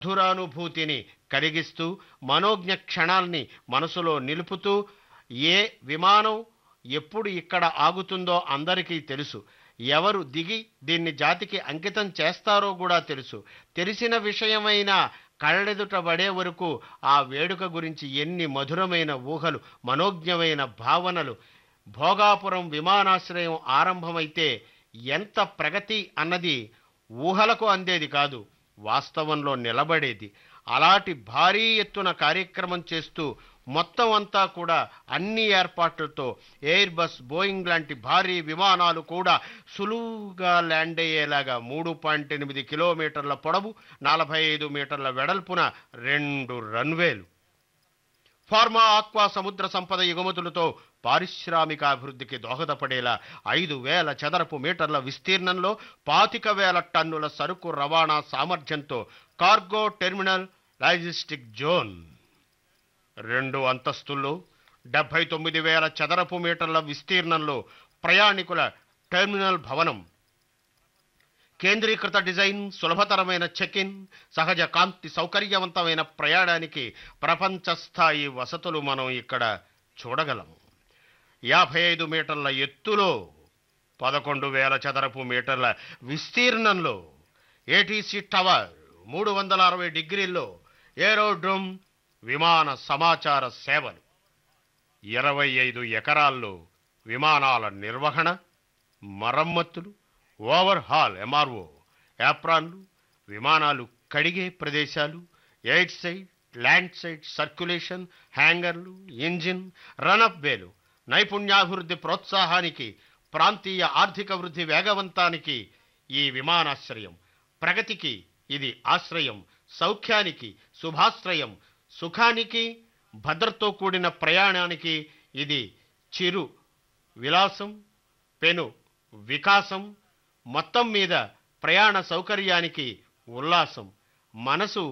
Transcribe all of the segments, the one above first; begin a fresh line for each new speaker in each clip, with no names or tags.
మధురానుభూతిని కలిగిస్తూ మనోజ్ఞ క్షణాల్ని మనసులో నిలుపుతూ ఏ విమానం ఎప్పుడు ఇక్కడ ఆగుతుందో అందరికీ తెలుసు ఎవరు దిగి దీన్ని జాతికి అంకితం చేస్తారో కూడా తెలుసు తెలిసిన విషయమైన కళ్ళెదుట పడే వరకు ఆ వేడుక గురించి ఎన్ని మధురమైన ఊహలు మనోజ్ఞమైన భావనలు భోగాపురం విమానాశ్రయం ఆరంభమైతే ఎంత ప్రగతి అన్నది ఊహలకు అందేది కాదు వాస్తవంలో నిలబడేది అలాంటి భారీ ఎత్తున కార్యక్రమం చేస్తూ మొత్తం అంతా కూడా అన్ని ఏర్పాట్లతో ఎయిర్ బస్ బోయింగ్ లాంటి భారీ విమానాలు కూడా సులువుగా ల్యాండ్ అయ్యేలాగా మూడు పాయింట్ ఎనిమిది కిలోమీటర్ల పొడవు నలభై ఐదు మీటర్ల వెడల్పున రెండు రన్వేలు ఫార్మా ఆక్వా సముద్ర సంపద ఎగుమతులతో పారిశ్రామిక అభివృద్ధికి దోహదపడేలా ఐదు వేల చదరపు మీటర్ల విస్తీర్ణంలో పాతిక వేల టన్నుల సరుకు రవాణా సామర్థ్యంతో కార్గో టెర్మినల్ లాజిస్టిక్ జోన్ రెండు అంతస్తుల్లో డెబ్బై తొమ్మిది వేల చదరపు మీటర్ల విస్తీర్ణంలో ప్రయాణికుల టెర్మినల్ భవనం కేంద్రీకృత డిజైన్ సులభతరమైన చెక్ ఇన్ సహజ కాంతి సౌకర్యవంతమైన ప్రయాణానికి ప్రపంచ స్థాయి వసతులు మనం ఇక్కడ చూడగలము యాభై ఐదు మీటర్ల ఎత్తులో పదకొండు వేల చదరపు మీటర్ల విస్తీర్ణంలో ఏటీసీ టవర్ మూడు వందల అరవై డిగ్రీల్లో ఏరోడ్రోమ్ విమాన సమాచార సేవలు ఇరవై ఐదు ఎకరాల్లో విమానాల నిర్వహణ మరమ్మతులు ఓవర్ హాల్ ఎంఆర్ఓ యాప్రాన్లు విమానాలు కడిగే ప్రదేశాలు air side land side circulation హ్యాంగర్లు ఇంజిన్ రన్అప్ వేలు నైపుణ్యాభివృద్ధి ప్రోత్సాహానికి ప్రాంతీయ ఆర్థిక వృద్ధి వేగవంతానికి ఈ విమానాశ్రయం ప్రగతికి ఇది ఆశ్రయం సౌఖ్యానికి శుభాశ్రయం సుఖానికి భద్రతో కూడిన ప్రయాణానికి ఇది చిరు విలాసం పెను వికాసం మొత్తం మీద ప్రయాణ సౌకర్యానికి ఉల్లాసం మనసు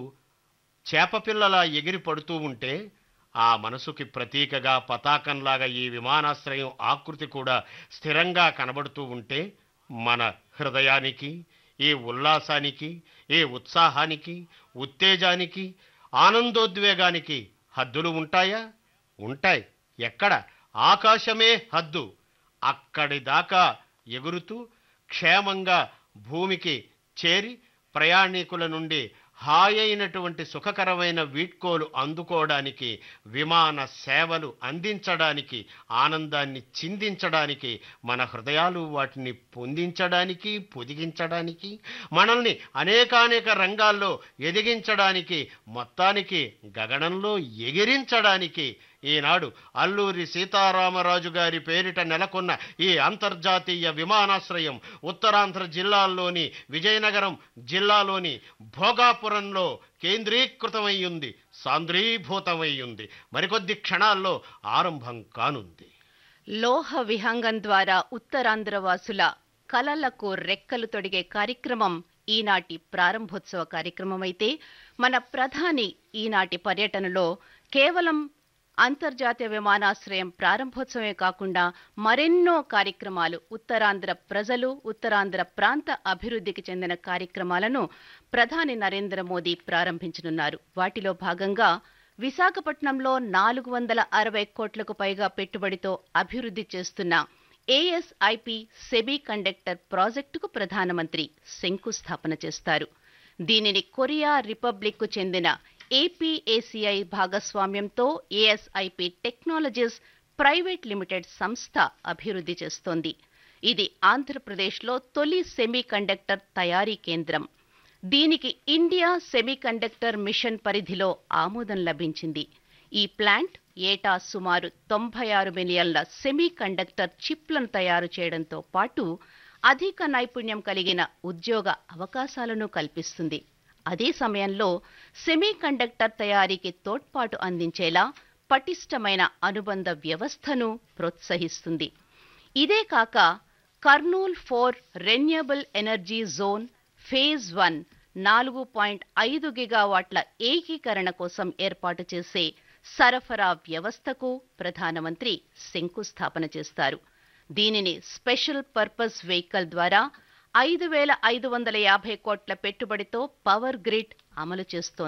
చేపపిల్లలా ఎగిరి పడుతూ ఉంటే ఆ మనసుకి ప్రతీకగా పతాకంలాగా ఈ విమానాశ్రయం ఆకృతి కూడా స్థిరంగా కనబడుతూ ఉంటే మన హృదయానికి ఈ ఉల్లాసానికి ఈ ఉత్సాహానికి ఉత్తేజానికి ఆనందోద్వేగానికి హద్దులు ఉంటాయా ఉంటాయి ఎక్కడ ఆకాశమే హద్దు అక్కడి దాకా ఎగురుతూ క్షేమంగా భూమికి చేరి ప్రయాణికుల నుండి హాయైనటువంటి సుఖకరమైన వీడ్కోలు అందుకోవడానికి విమాన సేవలు అందించడానికి ఆనందాన్ని చిందించడానికి మన హృదయాలు వాటిని పొందించడానికి పొదిగించడానికి మనల్ని అనేకానేక రంగాల్లో ఎదిగించడానికి మొత్తానికి గగనంలో ఎగిరించడానికి ఈనాడు అల్లూరి సీతారామరాజు గారి పేరిట నెలకొన్న ఈ అంతర్జాతీయ విమానాశ్రయం ఉత్తరాంధ్ర జిల్లాల్లోని విజయనగరం జిల్లాలోని భోగాపురంలో కేంద్రీకృతమై ఉంది సాంద్రీభూతమై ఉంది మరికొద్ది క్షణాల్లో ఆరంభం కానుంది
లోహ విహంగం ద్వారా ఉత్తరాంధ్ర వాసుల కలలకు రెక్కలు తొడిగే కార్యక్రమం ఈనాటి ప్రారంభోత్సవ కార్యక్రమమైతే మన ప్రధాని ఈనాటి పర్యటనలో కేవలం అంతర్జాతీయ విమానాశ్రయం ప్రారంభోత్సవమే కాకుండా మరెన్నో కార్యక్రమాలు ఉత్తరాంధ్ర ప్రజలు ఉత్తరాంధ్ర ప్రాంత అభివృద్ధికి చెందిన కార్యక్రమాలను ప్రధాని నరేంద్ర మోదీ ప్రారంభించనున్నారు వాటిలో భాగంగా విశాఖపట్నంలో నాలుగు వందల అరవై కోట్లకు పైగా పెట్టుబడితో అభివృద్ధి చేస్తున్న ఏఎస్ఐపి సెబీ కండక్టర్ ప్రాజెక్టుకు ప్రధానమంత్రి శంకుస్థాపన చేస్తారు దీనిని కొరియా రిపబ్లిక్కు చెందిన ఏపీఏసీఐ భాగస్వామ్యంతో ఏఎస్ఐపి టెక్నాలజీస్ ప్రైవేట్ లిమిటెడ్ సంస్థ అభివృద్ధి చేస్తోంది ఇది ఆంధ్రప్రదేశ్లో తొలి సెమీ కండక్టర్ తయారీ కేంద్రం దీనికి ఇండియా సెమీ కండక్టర్ మిషన్ పరిధిలో ఆమోదం లభించింది ఈ ప్లాంట్ ఏటా సుమారు తొంభై ఆరు మిలియన్ల సెమీ కండక్టర్ చిప్లను తయారు చేయడంతో పాటు అధిక నైపుణ్యం కలిగిన ఉద్యోగ అవకాశాలను కల్పిస్తుంది అదే సమయంలో సెమీ కండక్టర్ తయారీకి తోడ్పాటు అందించేలా పటిష్టమైన అనుబంధ వ్యవస్థను ప్రోత్సహిస్తుంది ఇదే కాక Kurnool four renewable energy zone phase one నాలుగు పాయింట్ ఐదు గిగావాట్ల ఏకీకరణ కోసం ఏర్పాటు చేసే సరఫరా వ్యవస్థకు ప్రధానమంత్రి శంకుస్థాపన చేస్తారు దీనిని స్పెషల్ పర్పస్ వెహికల్ ద్వారా ఐదు వేల ఐదు వందల యాభై కోట్ల పెట్టుబడితో పవర్ గ్రిడ్ అమలు చేస్తోంది